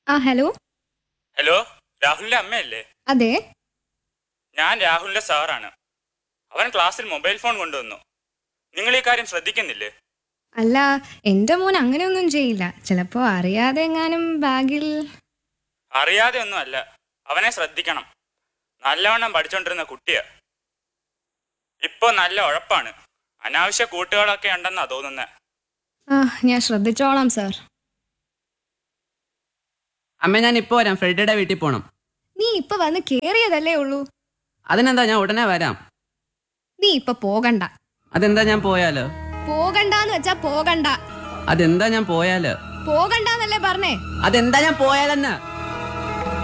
ആ hello hello രാഹുലിന്റെ അമ്മയല്ലേ അതെ ഞാൻ രാഹുലിന്റെ സാറാണ് അവൻ ക്ലാസ്സിൽ മൊബൈൽ ഫോൺ കൊണ്ടുവന്നു നിങ്ങൾ ഈ കാര്യം ശ്രദ്ധിക്കുന്നില്ലേ അല്ല എൻ്റെ മോൻ അങ്ങനെയൊന്നും ചെയ്യില്ല ചിലപ്പോൾ അറിയാതെ എങ്ങാനും ബാഗിൽ അറിയാതെ ഒന്നും അല്ല അവനെ ശ്രദ്ധിക്കണം നല്ലവണ്ണം പഠിച്ചോണ്ടിരുന്ന കുട്ടിയാ ഇപ്പൊ നല്ല ഉഴപ്പാണ് അനാവശ്യ കൂട്ടുകളൊക്കെ ഉണ്ടെന്നാ തോന്നുന്നത് ആ ഞാൻ ശ്രദ്ധിച്ചോളാം സാർ അമ്മ ഞാൻ ഇപ്പോൾ വരാം ഫ്രെഡിയുടെ വീട്ടിൽ പോകണം നീ ഇപ്പൊ വന്ന് കേറിയതല്ലേ ഉള്ളൂ അതിനെന്താ ഞാൻ ഉടനെ വരാം നീ ഇപ്പൊ പോകണ്ട അതെന്താ ഞാൻ പോയാലോ പോകണ്ടാന്ന് വെച്ചാ പോകണ്ട അതെന്താ ഞാൻ പോയാലോ പോകണ്ടെന്നല്ലേ പറഞ്ഞേ അതെന്താ ഞാൻ പോയാലെന്ന്